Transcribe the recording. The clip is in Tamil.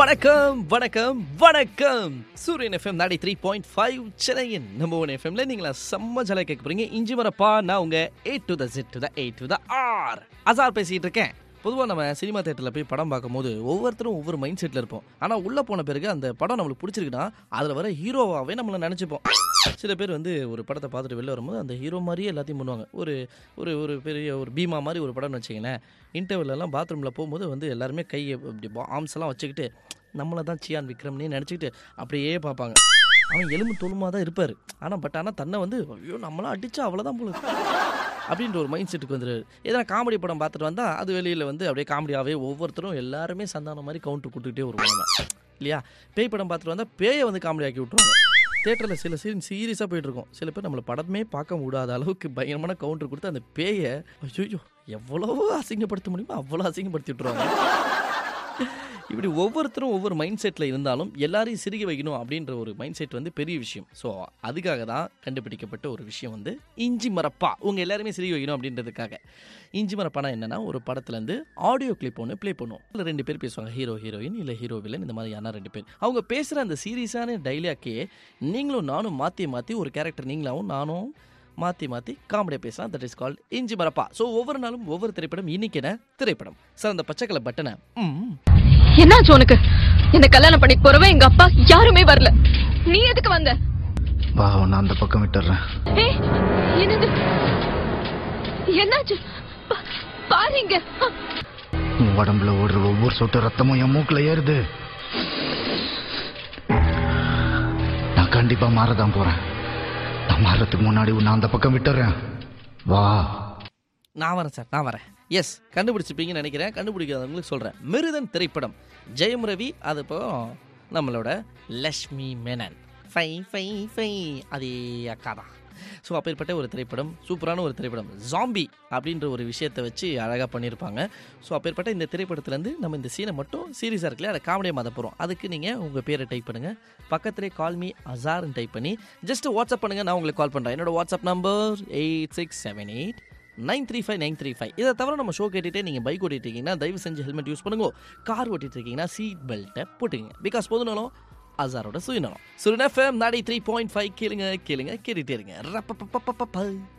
வணக்கம் வணக்கம் வணக்கம் Suryan FM ninety three point five சென்னையின் நம்பர் ஒன் எஃப்எம்ல நீங்களா செம்ம ஜலை கேட்க போறீங்க இஞ்சி மரப்பா நான் உங்க A to the zed to the A to the R Azar பேசிட்டு இருக்கேன் பொதுவாக நம்ம சினிமா தேட்டரில் போய் படம் பார்க்கும்போது ஒவ்வொருத்தரும் ஒவ்வொரு மைண்ட் செட்டில் இருப்போம் ஆனால் உள்ளே போன பிறகு அந்த படம் நம்மளுக்கு பிடிச்சிருக்குன்னா அதில் வர ஹீரோவாகவே நம்மளை நினச்சிப்போம் சில பேர் வந்து ஒரு படத்தை பார்த்துட்டு வெளில வரும்போது அந்த ஹீரோ மாதிரியே எல்லாத்தையும் பண்ணுவாங்க ஒரு ஒரு ஒரு பெரிய ஒரு பீமா மாதிரி ஒரு படம்னு வச்சிங்களேன் இன்டர்வெல்லாம் பாத்ரூமில் போகும்போது வந்து எல்லாருமே கையை இப்படி ஆர்ம்ஸ் எல்லாம் வச்சுக்கிட்டு நம்மளை தான் சியான் விக்ரம்னே நினச்சிக்கிட்டு அப்படியே பார்ப்பாங்க அவன் எலும்பு தொழுமா தான் இருப்பார் ஆனால் பட் ஆனால் தன்னை வந்து ஐயோ நம்மளாம் அடிச்சா அவ்வளோதான் போல இருக்கு. அப்படின்ற ஒரு மைண்ட் செட்டுக்கு வந்துடுறாரு எதனா காமெடி படம் பார்த்துட்டு வந்தால் அது வெளியில் வந்து அப்படியே காமெடியாகவே ஒவ்வொருத்தரும் எல்லாருமே சந்தானம் மாதிரி கவுண்டர் கொடுத்துக்கிட்டே வருவாங்க இல்லையா பேய் படம் பார்த்துட்டு வந்தால் பேயை வந்து காமெடி ஆக்கி விட்ருவாங்க தேட்டரில் சில சீன் சீரியஸாக போயிட்டு இருக்கோம் சில பேர் நம்மளை படமே பார்க்க முடியாத அளவுக்கு பயங்கரமான கவுண்டர் கொடுத்து அந்த பேயை ஐயோ எவ்வளவோ அசிங்கப்படுத்த முடியுமோ அவ்வளோ அசிங்கப்படுத்தி விட்ருவாங்க இப்படி ஒவ்வொருத்தரும் ஒவ்வொரு மைண்ட் செட்டில் இருந்தாலும் எல்லாரையும் சிரிக்க வைக்கணும் அப்படின்ற ஒரு மைண்ட் செட் வந்து பெரிய விஷயம் ஸோ அதுக்காக தான் கண்டுபிடிக்கப்பட்ட ஒரு விஷயம் வந்து இஞ்சி மரப்பா உங்கள் எல்லாருமே சிரிக்க வைக்கணும் அப்படின்றதுக்காக இஞ்சி மரப்பானா என்னன்னா ஒரு படத்துலேருந்து ஆடியோ கிளிப் ஒன்று ப்ளே பண்ணுவோம் இல்லை ரெண்டு பேர் பேசுவாங்க ஹீரோ ஹீரோயின் இல்லை ஹீரோ வில்லன் இந்த மாதிரி யாரா ரெண்டு பேர் அவங்க பேசுகிற அந்த சீரியஸான டைலாக்கே நீங்களும் நானும் மாற்றி மாற்றி ஒரு கேரக்டர் நீங்களாவும் நானும் மாற்றி மாற்றி காமெடியாக பேசலாம் தட் இஸ் கால்ட் இஞ்சி மரப்பா ஸோ ஒவ்வொரு நாளும் ஒவ்வொரு திரைப்படம் இன்னைக்கு என்ன திரைப்படம் சார் அந்த பச்சை கலர் பட்டனை ம் என்னாச்சு உனக்கு என்ன கல்யாணம் பண்ணி போறவன் எங்க அப்பா யாருமே வரல நீ எதுக்கு வந்த வா நான் அந்த பக்கம் விட்டுறேன் ஏய், என்னது என்னாச்சு பா- பாருங்க உன் உடம்புல ஓடுற ஒவ்வொரு சொட்டு ரத்தமும் என் மூக்குல ஏறுது நான் கண்டிப்பா மாறதான் போறேன் நான் மாறதுக்கு முன்னாடி உன்னை அந்த பக்கம் விட்டுறேன் வா நான் வரேன் சார் நான் வரேன் எஸ் கண்டுபிடிச்சிப்பீங்கன்னு நினைக்கிறேன் கண்டுபிடிக்காதவங்களுக்கு சொல்கிறேன் மிருதன் திரைப்படம் ஜெயம் ரவி அது இப்போ நம்மளோட லக்ஷ்மி மேனன் ஃபை ஃபை ஃபை அதே அக்கா தான் ஸோ அப்பேற்பட்ட ஒரு திரைப்படம் சூப்பரான ஒரு திரைப்படம் ஜாம்பி அப்படின்ற ஒரு விஷயத்தை வச்சு அழகாக பண்ணியிருப்பாங்க ஸோ அப்பேற்பட்ட இந்த திரைப்படத்துலேருந்து நம்ம இந்த சீனை மட்டும் சீரியஸாக இருக்குல்ல அதை காமெடியாக மாற்ற போகிறோம் அதுக்கு நீங்கள் உங்கள் பேரை டைப் பண்ணுங்கள் பக்கத்திலே கால் மீ அசார்னு டைப் பண்ணி ஜஸ்ட் வாட்ஸ்அப் பண்ணுங்கள் நான் உங்களுக்கு கால் பண்ணுறேன் என்னோட WhatsApp number eight six seven eight nine three five nine three five இதை தவிர நம்ம ஷோ கேட்டுட்டே நீங்கள் பைக் ஓட்டிட்டு இருக்கீங்கன்னா தயவு செஞ்சு ஹெல்மெட் யூஸ் பண்ணுங்க கார் ஓட்டிட்டு இருக்கீங்கன்னா சீட் பெல்ட்டை போட்டுங்க பிகாஸ் பொதுநலம் அசாரோட சுயநலம் சுருன் FM ninety three point five கேளுங்க கேளுங்க கேட்டுட்டே இருங்க ரப்ப